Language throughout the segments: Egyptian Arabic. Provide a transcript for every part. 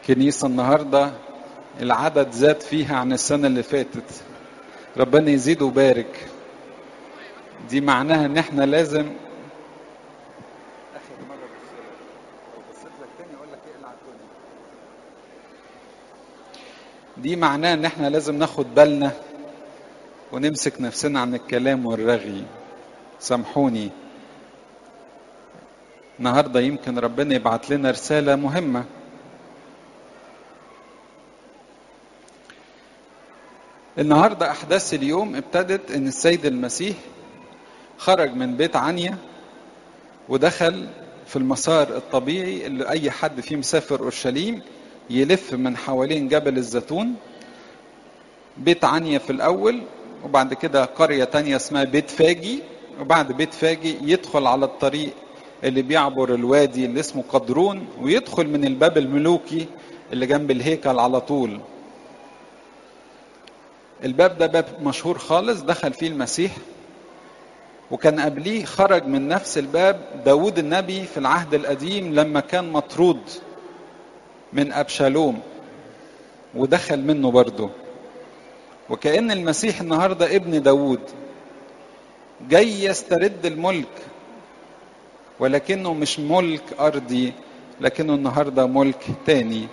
كنيسة النهاردة العدد زاد فيها عن السنة اللي فاتت ربنا يزيد ويبارك دي معناها ان احنا لازم اخر مرة بصيت لك تاني اقول لك اقلع الدنيا دي معناها ان احنا لازم ناخد بالنا ونمسك نفسنا عن الكلام والرغي سامحوني النهارده يمكن ربنا يبعت لنا رسالة مهمة النهارده احداث اليوم ابتدت ان السيد المسيح خرج من بيت عنيا ودخل في المسار الطبيعي اللي اي حد فيه مسافر اورشليم يلف من حوالين جبل الزيتون بيت عنيا في الاول وبعد كده قرية تانية اسمها بيت فاجي وبعد بيت فاجي يدخل على الطريق اللي بيعبر الوادي اللي اسمه قدرون ويدخل من الباب الملوكي اللي جنب الهيكل على طول الباب ده باب مشهور خالص دخل فيه المسيح وكان قبليه خرج من نفس الباب داود النبي في العهد القديم لما كان مطرود من أبشالوم ودخل منه برضه وكأن المسيح النهاردة ابن داود جاي يسترد الملك ولكنه مش ملك أرضي لكنه النهاردة ملك تاني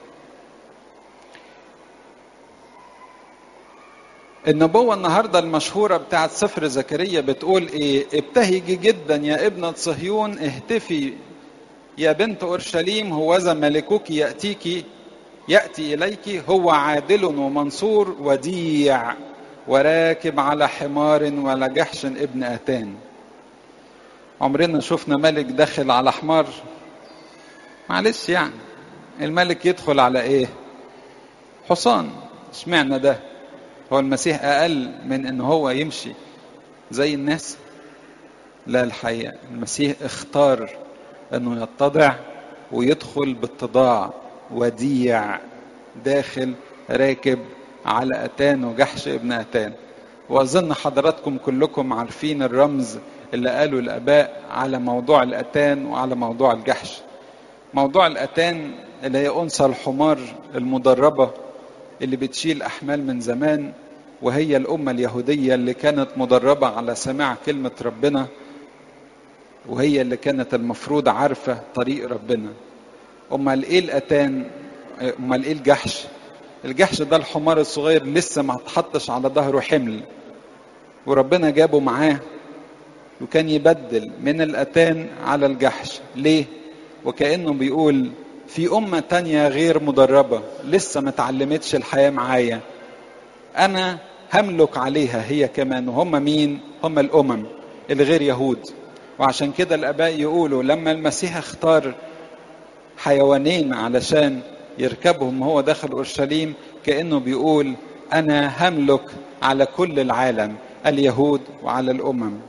النبوة النهاردة المشهورة بتاعت سفر زكريا بتقول ايه ابتهجي جدا يا ابنة صهيون اهتفي يا بنت اورشليم هوذا ملكك يأتيك يأتي إليك هو عادل ومنصور وديع وراكب على حمار ولا جحش ابن أتان عمرنا شفنا ملك داخل على حمار معلش يعني الملك يدخل على ايه حصان اشمعنى ده هو المسيح اقل من ان هو يمشي زي الناس لا الحقيقه المسيح اختار انه يتضع ويدخل باتضاع وديع داخل راكب على اتان وجحش ابن اتان واظن حضراتكم كلكم عارفين الرمز اللي قالوا الاباء على موضوع الاتان وعلى موضوع الجحش موضوع الاتان اللي هي انثى الحمار المدربه اللي بتشيل احمال من زمان وهي الامه اليهوديه اللي كانت مدربه على سماع كلمه ربنا وهي اللي كانت المفروض عارفه طريق ربنا امال ايه الاتان امال ايه الجحش الجحش ده الحمار الصغير لسه ما اتحطش على ظهره حمل وربنا جابه معاه وكان يبدل من الاتان على الجحش ليه وكانه بيقول في أمة تانية غير مدربة لسه ما اتعلمتش الحياة معايا أنا هملك عليها هي كمان وهم مين؟ هم الأمم الغير يهود وعشان كده الآباء يقولوا لما المسيح اختار حيوانين علشان يركبهم هو داخل أورشليم كأنه بيقول أنا هملك على كل العالم اليهود وعلى الأمم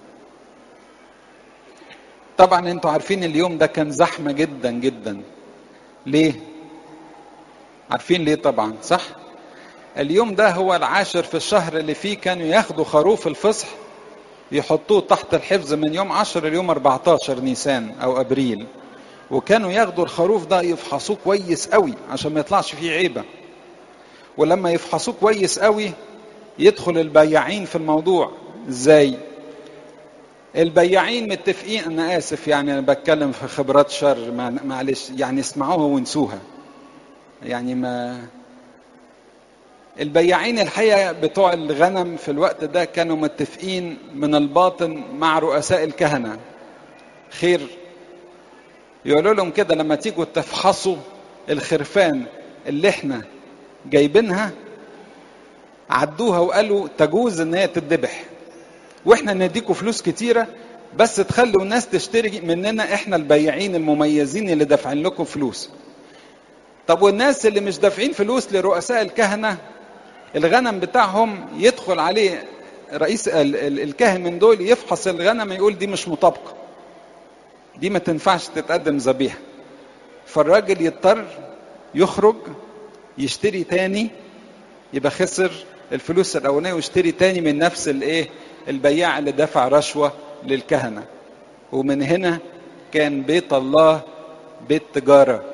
طبعا انتوا عارفين اليوم ده كان زحمة جدا جدا ليه؟ عارفين ليه طبعا صح؟ اليوم ده هو العاشر في الشهر اللي فيه كانوا ياخدوا خروف الفصح يحطوه تحت الحفظ من يوم 10 ليوم 14 نيسان او ابريل وكانوا ياخدوا الخروف ده يفحصوه كويس قوي عشان ما يطلعش فيه عيبه ولما يفحصوه كويس قوي يدخل البياعين في الموضوع ازاي البياعين متفقين انا اسف يعني انا بتكلم في خبرات شر معلش يعني اسمعوها وانسوها يعني ما البياعين الحقيقه بتوع الغنم في الوقت ده كانوا متفقين من الباطن مع رؤساء الكهنه خير يقولوا لهم كده لما تيجوا تفحصوا الخرفان اللي احنا جايبينها عدوها وقالوا تجوز ان هي تتذبح واحنا نديكوا فلوس كتيرة بس تخلوا الناس تشتري مننا احنا البياعين المميزين اللي دافعين لكم فلوس طب والناس اللي مش دافعين فلوس لرؤساء الكهنة الغنم بتاعهم يدخل عليه رئيس الكاهن من دول يفحص الغنم يقول دي مش مطابقة دي ما تنفعش تتقدم ذبيحة فالراجل يضطر يخرج يشتري تاني يبقى خسر الفلوس الاولانيه ويشتري تاني من نفس الايه البياع اللي دفع رشوه للكهنه ومن هنا كان بيت الله بيت تجاره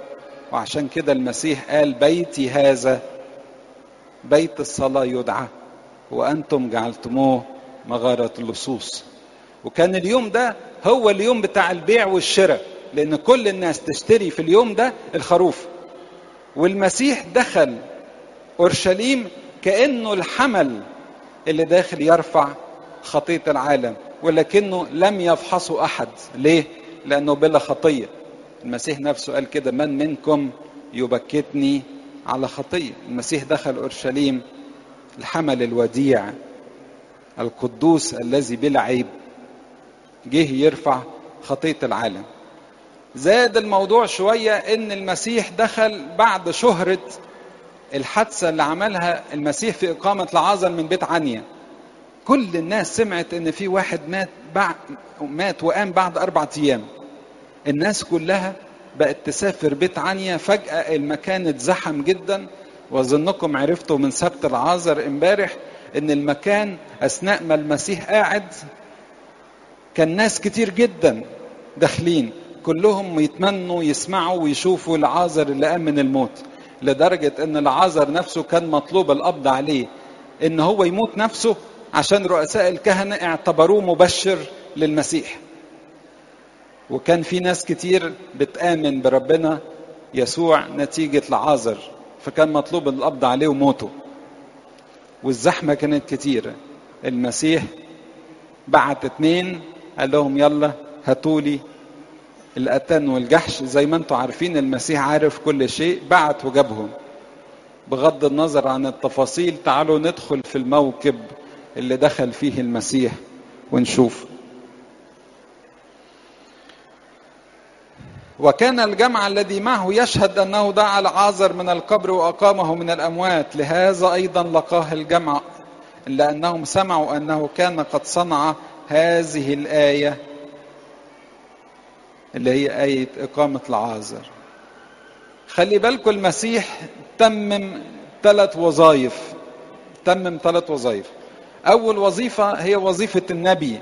وعشان كده المسيح قال بيتي هذا بيت الصلاة يدعى وأنتم جعلتموه مغارة اللصوص وكان اليوم ده هو اليوم بتاع البيع والشراء لأن كل الناس تشتري في اليوم ده الخروف والمسيح دخل أورشليم كأنه الحمل اللي داخل يرفع خطية العالم ولكنه لم يفحصه أحد ليه؟ لأنه بلا خطية المسيح نفسه قال كده من منكم يبكتني على خطية المسيح دخل أورشليم الحمل الوديع القدوس الذي بلا عيب جه يرفع خطية العالم زاد الموضوع شوية ان المسيح دخل بعد شهرة الحادثة اللي عملها المسيح في إقامة لعازر من بيت عنيا كل الناس سمعت ان في واحد مات بعد مات وقام بعد أربعة أيام الناس كلها بقت تسافر بيت عنيا فجأة المكان اتزحم جدا وأظنكم عرفتوا من سبت العازر امبارح ان المكان اثناء ما المسيح قاعد كان ناس كتير جدا داخلين كلهم يتمنوا يسمعوا ويشوفوا العازر اللي قام من الموت لدرجة ان العازر نفسه كان مطلوب القبض عليه ان هو يموت نفسه عشان رؤساء الكهنة اعتبروه مبشر للمسيح وكان في ناس كتير بتآمن بربنا يسوع نتيجة لعازر فكان مطلوب القبض عليه وموته والزحمة كانت كتيرة المسيح بعت اتنين قال لهم يلا هاتولي الأتان والجحش زي ما انتم عارفين المسيح عارف كل شيء بعت وجابهم بغض النظر عن التفاصيل تعالوا ندخل في الموكب اللي دخل فيه المسيح ونشوف وكان الجمع الذي معه يشهد انه دعا العازر من القبر واقامه من الاموات لهذا ايضا لقاه الجمع لانهم سمعوا انه كان قد صنع هذه الايه اللي هي ايه اقامه العازر خلي بالكم المسيح تمم ثلاث وظائف تمم ثلاث وظائف اول وظيفه هي وظيفه النبي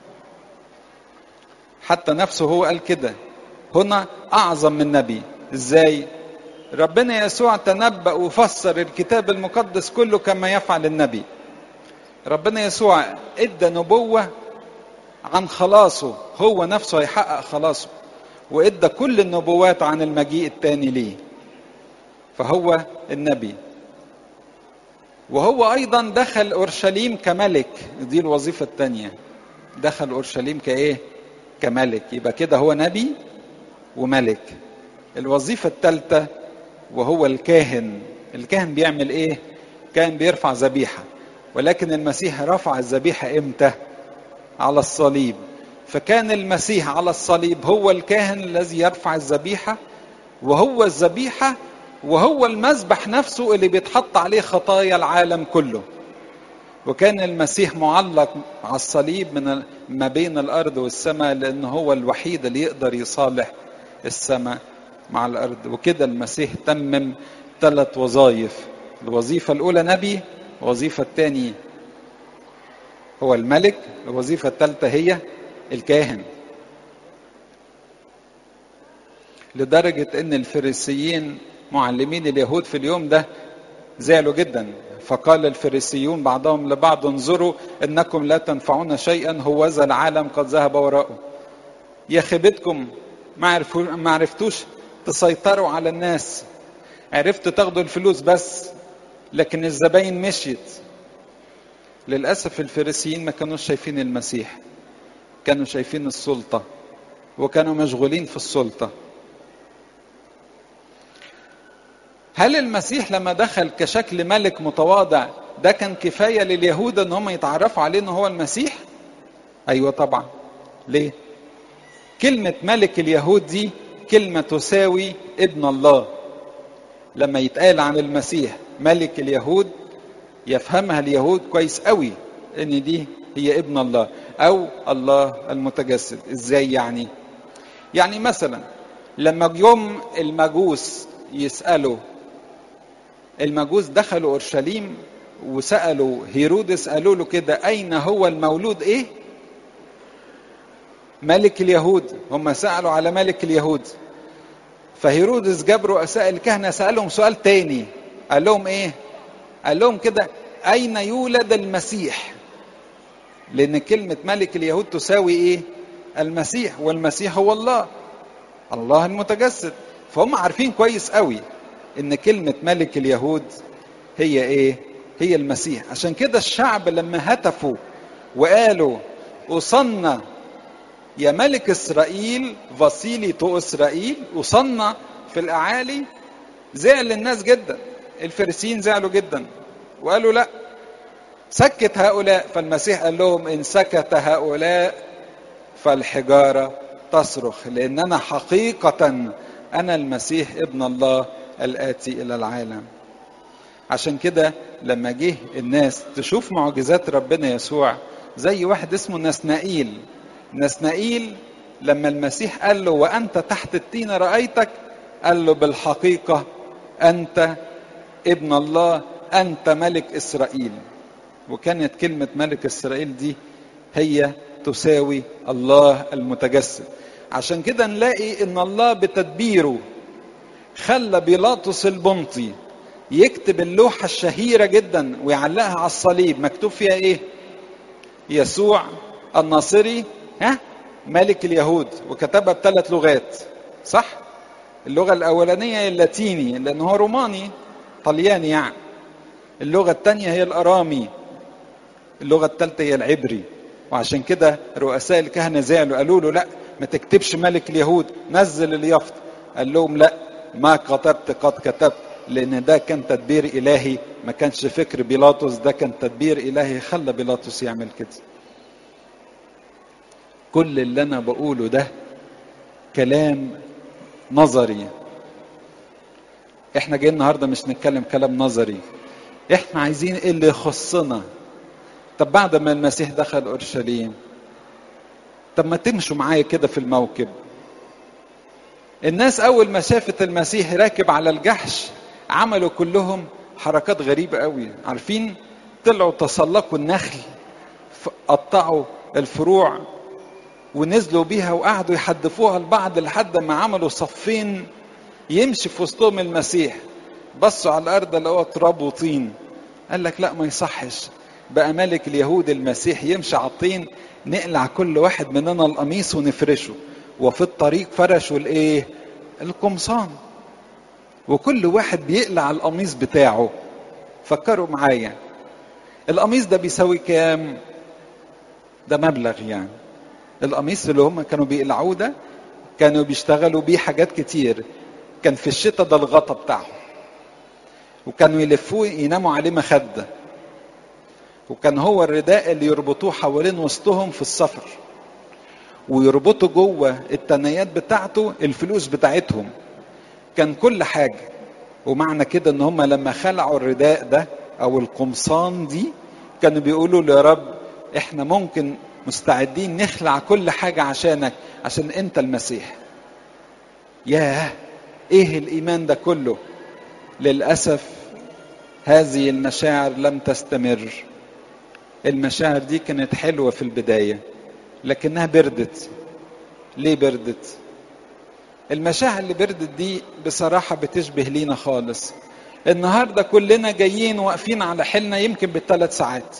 حتى نفسه هو قال كده هنا اعظم من نبي ازاي ربنا يسوع تنبأ وفسر الكتاب المقدس كله كما يفعل النبي ربنا يسوع ادى نبوة عن خلاصه هو نفسه هيحقق خلاصه وادى كل النبوات عن المجيء الثاني ليه فهو النبي وهو ايضا دخل اورشليم كملك دي الوظيفة الثانية دخل اورشليم كايه كملك يبقى كده هو نبي وملك الوظيفة الثالثة وهو الكاهن الكاهن بيعمل ايه كان بيرفع ذبيحة ولكن المسيح رفع الذبيحة امتى على الصليب فكان المسيح على الصليب هو الكاهن الذي يرفع الذبيحة وهو الذبيحة وهو المذبح نفسه اللي بيتحط عليه خطايا العالم كله وكان المسيح معلق على الصليب من ما بين الارض والسماء لان هو الوحيد اللي يقدر يصالح السماء مع الارض وكده المسيح تمم ثلاث وظائف الوظيفه الاولى نبي الوظيفه الثانيه هو الملك الوظيفه الثالثه هي الكاهن لدرجه ان الفريسيين معلمين اليهود في اليوم ده زعلوا جدا فقال الفريسيون بعضهم لبعض انظروا انكم لا تنفعون شيئا هوذا العالم قد ذهب وراءه يا خيبتكم ما ما عرفتوش تسيطروا على الناس عرفتوا تاخدوا الفلوس بس لكن الزباين مشيت للاسف الفريسيين ما كانوش شايفين المسيح كانوا شايفين السلطه وكانوا مشغولين في السلطه هل المسيح لما دخل كشكل ملك متواضع ده كان كفايه لليهود ان هم يتعرفوا عليه ان هو المسيح ايوه طبعا ليه كلمه ملك اليهود دي كلمه تساوي ابن الله لما يتقال عن المسيح ملك اليهود يفهمها اليهود كويس قوي ان دي هي ابن الله او الله المتجسد ازاي يعني يعني مثلا لما يوم المجوس يسالوا المجوس دخلوا اورشليم وسالوا هيرودس قالوا له كده اين هو المولود ايه ملك اليهود هم سالوا على ملك اليهود فهيرودس جاب رؤساء الكهنة سألهم سؤال تاني قال لهم ايه قال لهم كده اين يولد المسيح لان كلمة ملك اليهود تساوي ايه المسيح والمسيح هو الله الله المتجسد فهم عارفين كويس قوي ان كلمة ملك اليهود هي ايه هي المسيح عشان كده الشعب لما هتفوا وقالوا وصلنا يا ملك اسرائيل فصيلي تو اسرائيل وصلنا في الاعالي زعل الناس جدا الفريسيين زعلوا جدا وقالوا لا سكت هؤلاء فالمسيح قال لهم ان سكت هؤلاء فالحجاره تصرخ لان انا حقيقه انا المسيح ابن الله الاتي الى العالم عشان كده لما جه الناس تشوف معجزات ربنا يسوع زي واحد اسمه نسنائيل نسنائيل لما المسيح قال له وانت تحت التين رايتك قال له بالحقيقه انت ابن الله انت ملك اسرائيل وكانت كلمه ملك اسرائيل دي هي تساوي الله المتجسد عشان كده نلاقي ان الله بتدبيره خلى بيلاطس البنطي يكتب اللوحة الشهيرة جدا ويعلقها على الصليب مكتوب فيها ايه يسوع الناصري ها ملك اليهود وكتبها بثلاث لغات صح اللغة الأولانية اللاتيني لأن هو روماني طلياني يعني اللغة الثانية هي الأرامي اللغة الثالثة هي العبري وعشان كده رؤساء الكهنة زعلوا قالوا له لا ما تكتبش ملك اليهود نزل اليافط قال لهم لا ما كتبت قد كتبت لان ده كان تدبير الهي ما كانش فكر بيلاطس ده كان تدبير الهي خلى بيلاطس يعمل كده كل اللي انا بقوله ده كلام نظري احنا جايين النهارده مش نتكلم كلام نظري احنا عايزين ايه اللي يخصنا طب بعد ما المسيح دخل اورشليم طب ما تمشوا معايا كده في الموكب الناس اول ما شافت المسيح راكب على الجحش عملوا كلهم حركات غريبة قوي عارفين طلعوا تسلقوا النخل قطعوا الفروع ونزلوا بيها وقعدوا يحدفوها لبعض لحد ما عملوا صفين يمشي في وسطهم المسيح بصوا على الارض لقوا تراب وطين قال لك لا ما يصحش بقى ملك اليهود المسيح يمشي على الطين نقلع كل واحد مننا القميص ونفرشه وفي الطريق فرشوا الايه القمصان وكل واحد بيقلع القميص بتاعه فكروا معايا القميص ده بيساوي كام ده مبلغ يعني القميص اللي هم كانوا بيقلعوه ده كانوا بيشتغلوا بيه حاجات كتير كان في الشتاء ده الغطا بتاعهم وكانوا يلفوه يناموا عليه مخده وكان هو الرداء اللي يربطوه حوالين وسطهم في السفر ويربطوا جوه التنايات بتاعته الفلوس بتاعتهم كان كل حاجة ومعنى كده ان هم لما خلعوا الرداء ده او القمصان دي كانوا بيقولوا يا رب احنا ممكن مستعدين نخلع كل حاجة عشانك عشان انت المسيح ياه ايه الايمان ده كله للأسف هذه المشاعر لم تستمر المشاعر دي كانت حلوة في البداية لكنها بردت ليه بردت المشاعر اللي بردت دي بصراحة بتشبه لينا خالص النهاردة كلنا جايين واقفين على حيلنا يمكن بالثلاث ساعات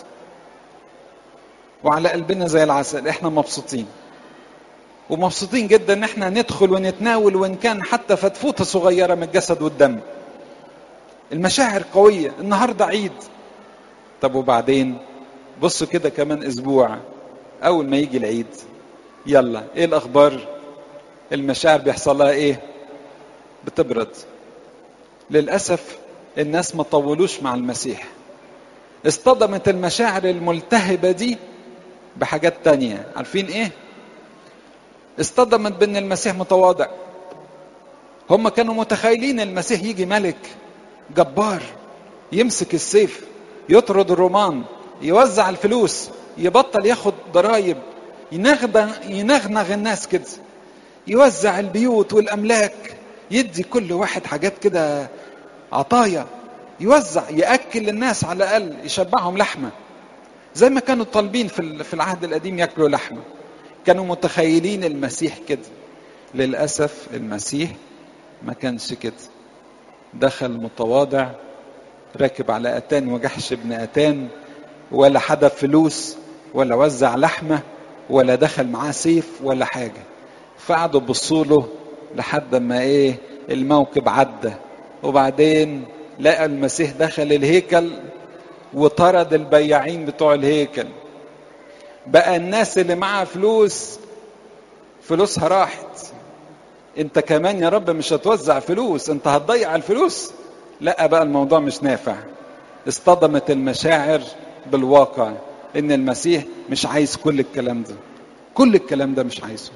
وعلى قلبنا زي العسل احنا مبسوطين ومبسوطين جدا ان احنا ندخل ونتناول وان كان حتى فتفوته صغيره من الجسد والدم المشاعر قويه النهارده عيد طب وبعدين بصوا كده كمان اسبوع اول ما يجي العيد يلا ايه الاخبار المشاعر بيحصل لها ايه بتبرد للاسف الناس ما طولوش مع المسيح اصطدمت المشاعر الملتهبة دي بحاجات تانية عارفين ايه اصطدمت بان المسيح متواضع هم كانوا متخيلين المسيح يجي ملك جبار يمسك السيف يطرد الرومان يوزع الفلوس يبطل ياخد ضرائب ينغنغ الناس كده يوزع البيوت والاملاك يدي كل واحد حاجات كده عطايا يوزع ياكل الناس على الاقل يشبعهم لحمه زي ما كانوا طالبين في في العهد القديم ياكلوا لحمه كانوا متخيلين المسيح كده للاسف المسيح ما كانش كده دخل متواضع راكب على اتان وجحش ابن اتان ولا حدف فلوس ولا وزع لحمه ولا دخل معاه سيف ولا حاجه فقعدوا يبصوا له لحد ما ايه الموكب عدى وبعدين لقى المسيح دخل الهيكل وطرد البياعين بتوع الهيكل بقى الناس اللي معاها فلوس فلوسها راحت انت كمان يا رب مش هتوزع فلوس انت هتضيع الفلوس لا بقى الموضوع مش نافع اصطدمت المشاعر بالواقع ان المسيح مش عايز كل الكلام ده كل الكلام ده مش عايزه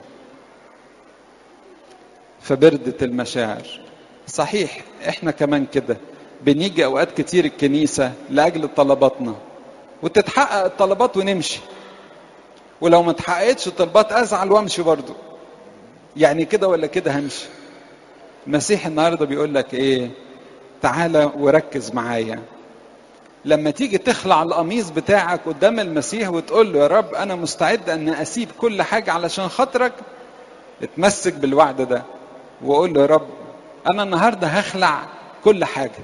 فبردت المشاعر صحيح احنا كمان كده بنيجي اوقات كتير الكنيسة لاجل طلباتنا وتتحقق الطلبات ونمشي ولو ما اتحققتش الطلبات ازعل وامشي برضو يعني كده ولا كده همشي المسيح النهارده بيقول لك ايه تعالى وركز معايا لما تيجي تخلع القميص بتاعك قدام المسيح وتقول له يا رب انا مستعد ان اسيب كل حاجه علشان خاطرك اتمسك بالوعد ده وقول له يا رب انا النهارده هخلع كل حاجه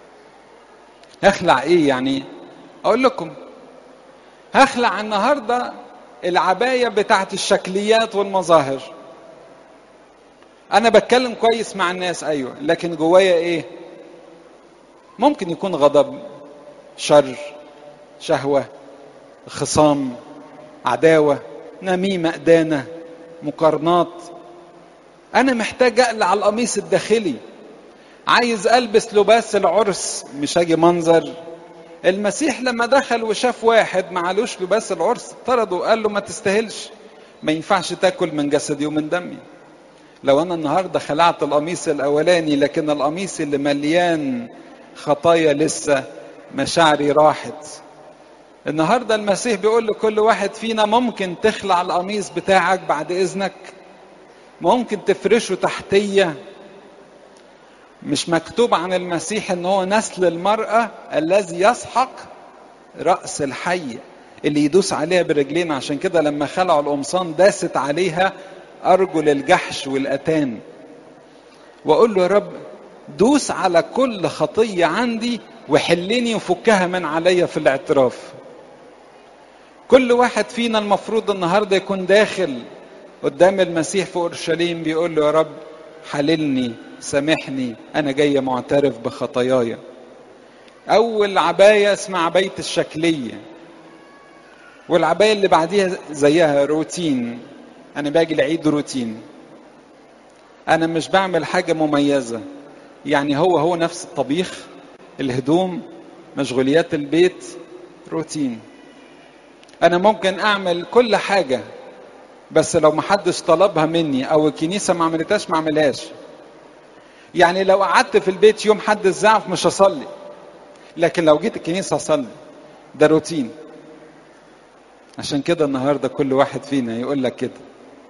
هخلع ايه يعني اقول لكم هخلع النهارده العبايه بتاعت الشكليات والمظاهر انا بتكلم كويس مع الناس ايوه لكن جوايا ايه ممكن يكون غضب شر شهوه خصام عداوه نميمه ادانه مقارنات انا محتاج اقلع القميص الداخلي عايز البس لباس العرس مش اجي منظر المسيح لما دخل وشاف واحد معلوش لباس العرس طرده وقال له ما تستاهلش ما ينفعش تاكل من جسدي ومن دمي لو انا النهارده خلعت القميص الاولاني لكن القميص اللي مليان خطايا لسه مشاعري راحت النهارده المسيح بيقول لكل واحد فينا ممكن تخلع القميص بتاعك بعد اذنك ممكن تفرشه تحتيه مش مكتوب عن المسيح ان هو نسل المراه الذي يسحق راس الحي اللي يدوس عليها برجلين عشان كده لما خلعوا القمصان داست عليها ارجل الجحش والاتان واقول له يا رب دوس على كل خطيه عندي وحلني وفكها من عليا في الاعتراف كل واحد فينا المفروض النهارده يكون داخل قدام المسيح في اورشليم بيقول له يا رب حللني سامحني انا جاي معترف بخطاياي اول عبايه اسمها عبايه الشكليه والعبايه اللي بعديها زيها روتين انا باجي العيد روتين انا مش بعمل حاجه مميزه يعني هو هو نفس الطبيخ الهدوم مشغوليات البيت روتين انا ممكن اعمل كل حاجه بس لو محدش طلبها مني او الكنيسه ما عملتهاش ما اعملهاش يعني لو قعدت في البيت يوم حد الزعف مش هصلي لكن لو جيت الكنيسه هصلي ده روتين عشان كده النهارده كل واحد فينا يقول لك كده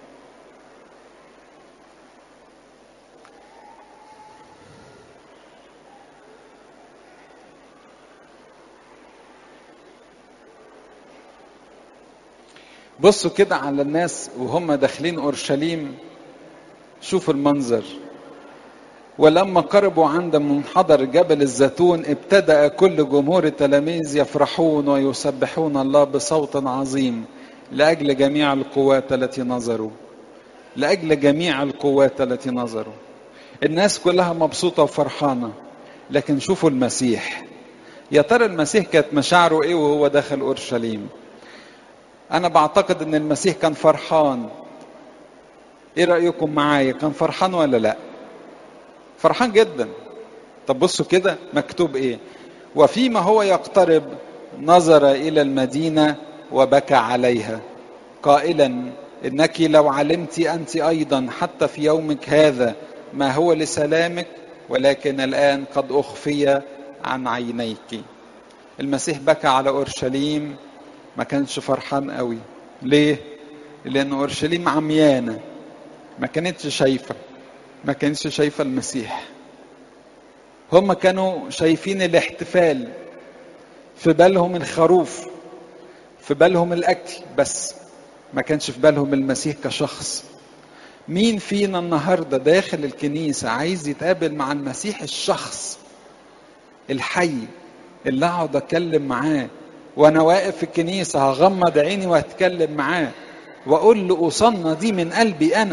بصوا كده على الناس وهم داخلين اورشليم شوفوا المنظر ولما قربوا عند منحدر جبل الزيتون ابتدأ كل جمهور التلاميذ يفرحون ويسبحون الله بصوت عظيم لأجل جميع القوات التي نظروا لأجل جميع القوات التي نظروا الناس كلها مبسوطة وفرحانة لكن شوفوا المسيح يا ترى المسيح كانت مشاعره ايه وهو داخل اورشليم انا بعتقد ان المسيح كان فرحان ايه رايكم معايا كان فرحان ولا لا فرحان جدا طب بصوا كده مكتوب ايه وفيما هو يقترب نظر الى المدينه وبكى عليها قائلا انك لو علمت انت ايضا حتى في يومك هذا ما هو لسلامك ولكن الان قد اخفي عن عينيك المسيح بكى على اورشليم ما كانش فرحان قوي ليه لان اورشليم عميانه ما كانتش شايفه ما كانتش شايفه المسيح هم كانوا شايفين الاحتفال في بالهم الخروف في بالهم الاكل بس ما كانش في بالهم المسيح كشخص مين فينا النهارده داخل الكنيسه عايز يتقابل مع المسيح الشخص الحي اللي اقعد اتكلم معاه وانا واقف في الكنيسه هغمض عيني واتكلم معاه واقول له اوصلنا دي من قلبي انا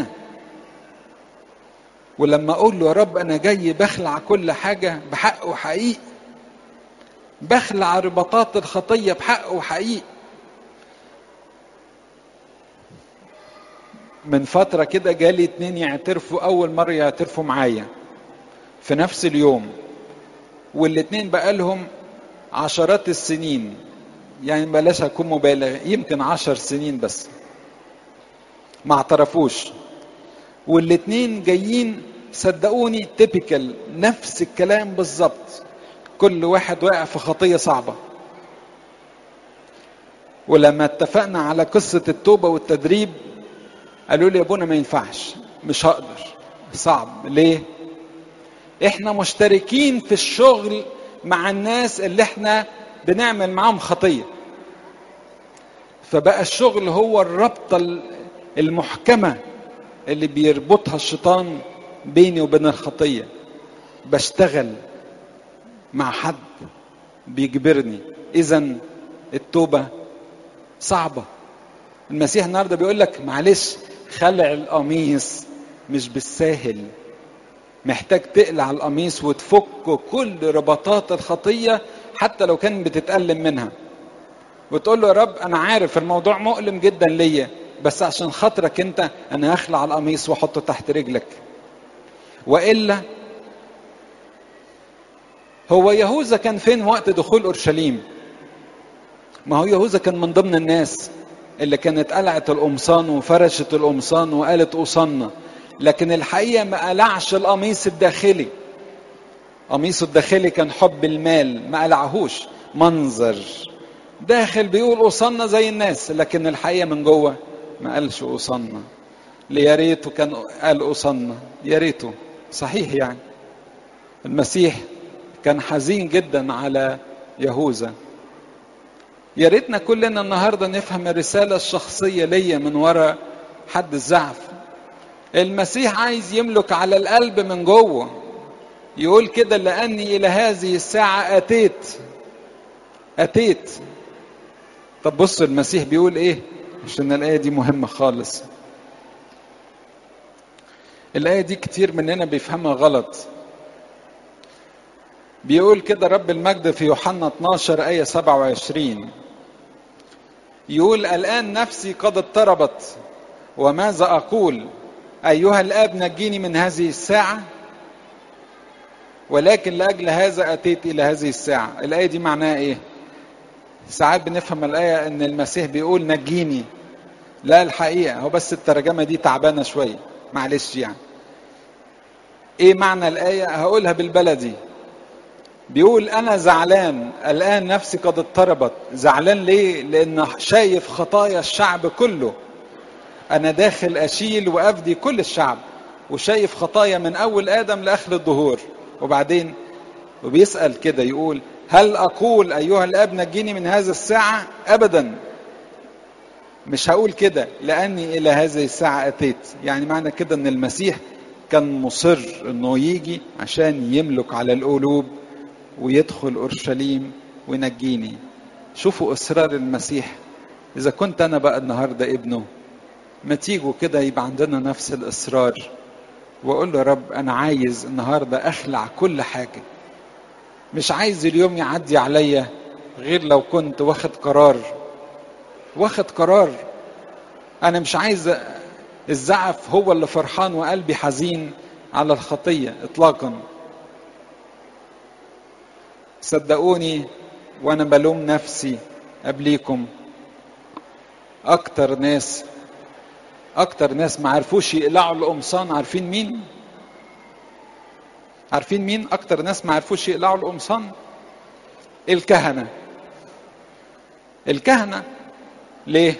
ولما اقول له يا رب انا جاي بخلع كل حاجه بحق وحقيقي بخلع رباطات الخطيه بحق وحقيقي من فتره كده جالي اتنين يعترفوا اول مره يعترفوا معايا في نفس اليوم والاتنين بقالهم عشرات السنين يعني بلاش اكون مبالغ يمكن عشر سنين بس ما اعترفوش والاتنين جايين صدقوني تيبيكال نفس الكلام بالظبط كل واحد واقع في خطيه صعبه ولما اتفقنا على قصه التوبه والتدريب قالوا لي يا ابونا ما ينفعش مش هقدر صعب ليه احنا مشتركين في الشغل مع الناس اللي احنا بنعمل معاهم خطيه فبقى الشغل هو الرابطه المحكمه اللي بيربطها الشيطان بيني وبين الخطيه بشتغل مع حد بيجبرني اذا التوبه صعبه المسيح النهارده بيقول لك معلش خلع القميص مش بالساهل محتاج تقلع القميص وتفك كل رباطات الخطيه حتى لو كان بتتألم منها وتقول له يا رب انا عارف الموضوع مؤلم جدا ليا بس عشان خاطرك انت انا هخلع القميص واحطه تحت رجلك والا هو يهوذا كان فين وقت دخول اورشليم ما هو يهوذا كان من ضمن الناس اللي كانت قلعت القمصان وفرشت القمصان وقالت اوصلنا لكن الحقيقه ما قلعش القميص الداخلي قميصه الداخلي كان حب المال ما قلعهوش منظر داخل بيقول اوصلنا زي الناس لكن الحقيقه من جوه ما قالش اوصلنا يا ريته كان قال اوصلنا يا ريته صحيح يعني المسيح كان حزين جدا على يهوذا يا ريتنا كلنا النهارده نفهم الرساله الشخصيه ليا من وراء حد الزعف المسيح عايز يملك على القلب من جوه يقول كده لاني الى هذه الساعه اتيت اتيت طب بصوا المسيح بيقول ايه عشان الايه دي مهمه خالص الايه دي كتير مننا بيفهمها غلط بيقول كده رب المجد في يوحنا 12 ايه 27 يقول الان نفسي قد اضطربت وماذا اقول ايها الاب نجيني من هذه الساعه ولكن لاجل هذا اتيت الى هذه الساعه الايه دي معناها ايه ساعات بنفهم الايه ان المسيح بيقول نجيني لا الحقيقه هو بس الترجمه دي تعبانه شويه معلش يعني ايه معنى الايه هقولها بالبلدي بيقول انا زعلان الان نفسي قد اضطربت زعلان ليه لان شايف خطايا الشعب كله انا داخل اشيل وافدي كل الشعب وشايف خطايا من اول ادم لاخر الظهور وبعدين وبيسال كده يقول هل اقول ايها الاب نجيني من هذا الساعه ابدا مش هقول كده لاني الى هذه الساعه اتيت يعني معنى كده ان المسيح كان مصر انه يجي عشان يملك على القلوب ويدخل اورشليم وينجيني شوفوا اصرار المسيح اذا كنت انا بقى النهارده ابنه ما تيجوا كده يبقى عندنا نفس الاصرار واقول له يا رب انا عايز النهارده اخلع كل حاجه مش عايز اليوم يعدي عليا غير لو كنت واخد قرار واخد قرار انا مش عايز الزعف هو اللي فرحان وقلبي حزين على الخطيه اطلاقا صدقوني وانا بلوم نفسي قبليكم اكتر ناس اكتر ناس ما عرفوش يقلعوا القمصان عارفين مين عارفين مين اكتر ناس ما عرفوش يقلعوا القمصان الكهنه الكهنه ليه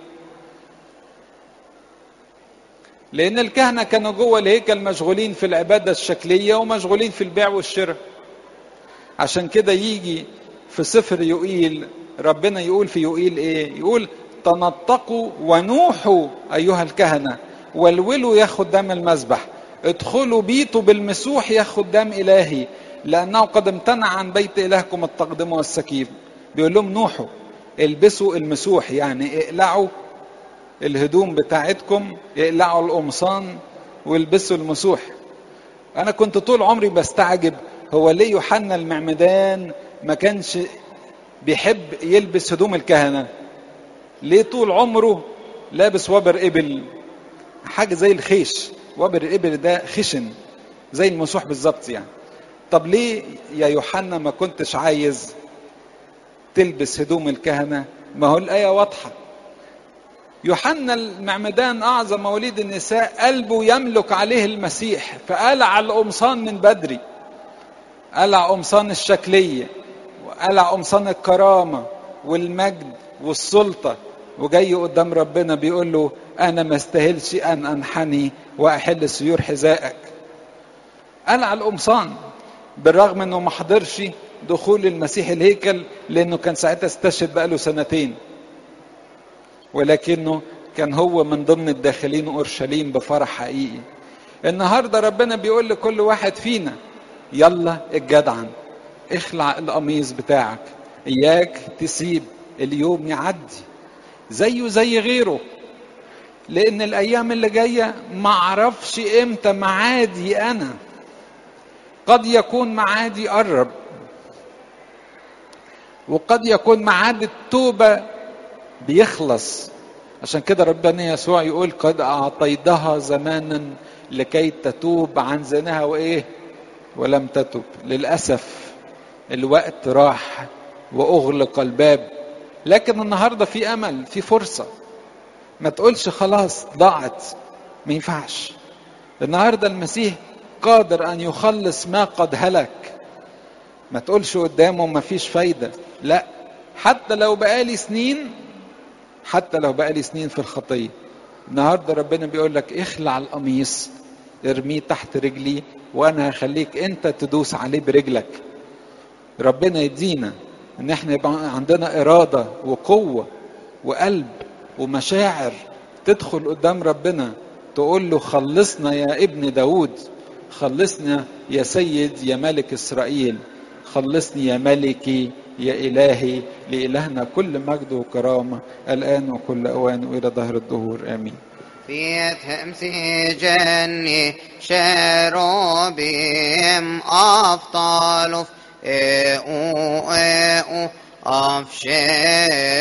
لان الكهنه كانوا جوه الهيكل مشغولين في العباده الشكليه ومشغولين في البيع والشراء عشان كده يجي في سفر يقيل ربنا يقول في يقيل ايه يقول تنطقوا ونوحوا ايها الكهنه ولولوا ياخد دم المذبح ادخلوا بيتوا بالمسوح ياخد دم إلهي لأنه قد امتنع عن بيت إلهكم التقدم والسكيب بيقول لهم نوحوا البسوا المسوح يعني اقلعوا الهدوم بتاعتكم اقلعوا القمصان والبسوا المسوح انا كنت طول عمري بستعجب هو ليه يوحنا المعمدان ما كانش بيحب يلبس هدوم الكهنه ليه طول عمره لابس وبر ابل حاجه زي الخيش وبر الابل ده خشن زي المسوح بالظبط يعني طب ليه يا يوحنا ما كنتش عايز تلبس هدوم الكهنه ما هو الايه واضحه يوحنا المعمدان اعظم مواليد النساء قلبه يملك عليه المسيح فقلع القمصان من بدري قلع قمصان الشكليه وقلع قمصان الكرامه والمجد والسلطه وجاي قدام ربنا بيقول له انا ما استاهلش ان انحني واحل سيور حذائك قلع القمصان بالرغم انه ما حضرش دخول المسيح الهيكل لانه كان ساعتها استشهد بقاله سنتين ولكنه كان هو من ضمن الداخلين اورشليم بفرح حقيقي النهارده ربنا بيقول لكل واحد فينا يلا الجدعن اخلع القميص بتاعك اياك تسيب اليوم يعدي زيه زي غيره لان الايام اللي جايه ما اعرفش امتى معادي انا قد يكون معادي قرب وقد يكون معاد التوبه بيخلص عشان كده ربنا يسوع يقول قد اعطيتها زمانا لكي تتوب عن زناها وايه ولم تتب للاسف الوقت راح واغلق الباب لكن النهارده في امل في فرصه ما تقولش خلاص ضاعت ما ينفعش النهارده المسيح قادر ان يخلص ما قد هلك ما تقولش قدامه ما فيش فايده لا حتى لو بقالي سنين حتى لو بقالي سنين في الخطيه النهارده ربنا بيقول لك اخلع القميص ارميه تحت رجلي وانا هخليك انت تدوس عليه برجلك ربنا يدينا ان احنا يبقى عندنا اراده وقوه وقلب ومشاعر تدخل قدام ربنا تقول له خلصنا يا ابن داود خلصنا يا سيد يا ملك اسرائيل خلصني يا ملكي يا إلهي لإلهنا كل مجد وكرامة الآن وكل أوان وإلى ظهر الدهور آمين في تمسجني شروبيم أفضل أفشي